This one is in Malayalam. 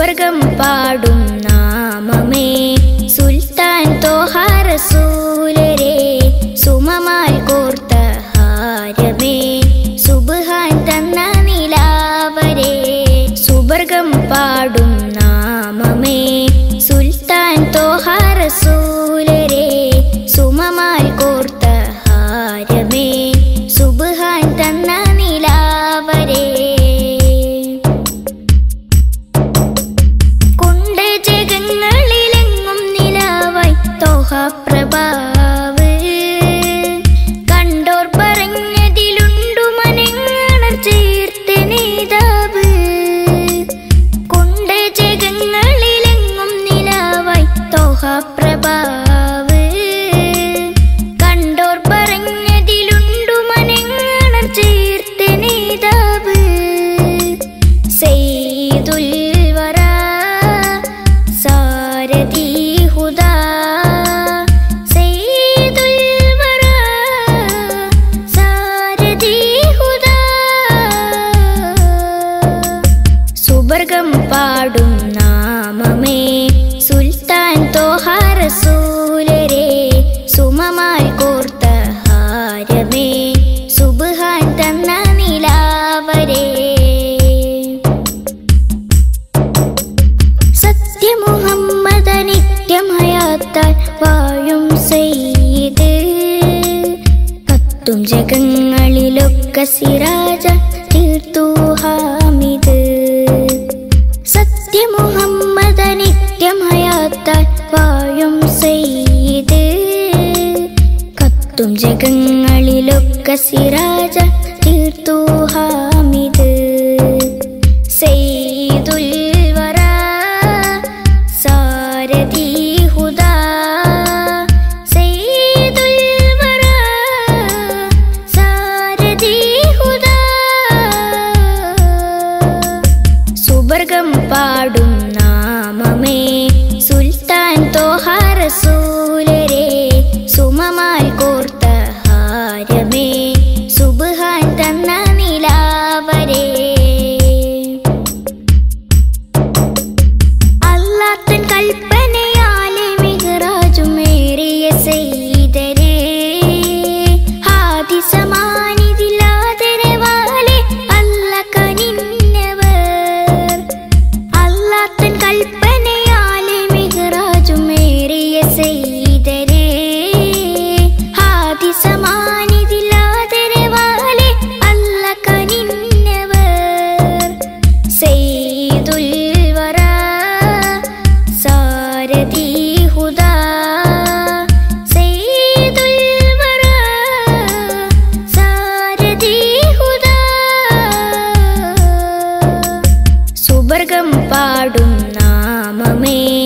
സുബർഗം പാടും നാമമേ സുൽത്താൻ തോഹാറസൂലരെ സുമമാൽ കോർത്ത ഹാരമേ സുബ്ഹാൻ തന്ന നിലാവരെ സുബർഗം പാടും നാമമേ സുൽത്താൻ തോഹാറസൂലരെ സുമമാൽ കോർത്ത ഹാരമേ സുബ്ഹാൻ തന്ന നിലാവരെ കൊണ്ട് ജഗങ്ങളിലെങ്ങും നിലാവായി തോഹപ്രഭാവ് കണ്ടോർ പറഞ്ഞതിലുണ്ടു മനങ്ങൾ ചേർത്ത് നേതാവ് കൊണ്ട് ജഗങ്ങളിലെങ്ങും നിലാവായി തോഹപ്രഭാവ് കണ്ടോർ പറഞ്ഞതിലുണ്ടു മനങ്ങൾ ചേർത്ത് നേതാവ് സെയ്തുൽ വറ സാരഥി ഹുദാ സെയ്തുൽ വറ സാരഥി ഹുദാ സുബർഗം പാടും നാമമേ സുൽത്താൻ തോഹാറസൂലരെ സുമമാൽ കോർത്ത ഹാരമേ സുബ്ഹാൻ തന്ന നിലാവരേ സത്യമുഹമ്മദ നിത്യമയാത്താൽ വാഴും സെയ്ത് കത്തും ജഗങ്ങളിലൊക്കെ സിരാജ തീർത്തു ഹാമിദ് സത്യമുഹമ്മദ നിത്യമയാത്താൽ വാഴും സെയ്ത് കത്തും ജഗങ്ങളിലൊക്കെ സിരാജ തീർത്തു ഹാമിദ് സെയ്തുൽ വറ സാരഥി ഹുദാ സെയ്തുൽ വറ സാരഥി ഹുദാ സുബർഗം പാടും നാമമേ സുൽത്താൻ തോഹാറസൂലരെ സുമമാൽ കോർത്ത ഹാരമേ സുബ്ഹാൻ തന്ന നിലാവരേ അല്ലാത്തൻ കൽപ്പനയാലെ മിഹ്റാജുമേറിയ സെയ്തരേ ഹാദിസമാനിതിലാദരവാലെ അല്ല കനിന്നവർ അല്ലാത്തൻ കൽപ്പനയാലെ മിഹ്റാജുമേറിയ സെയ്തരേ ഹാദിസമാനിതിലാദരവാലെ അല്ല കനിന്നവർ സെയ്തുൽ വറ സാരഥി ഹുദാ സെയ്തുൽ വറ സാരഥി ഹുദാ സുബർഗം പാടും നാമമേ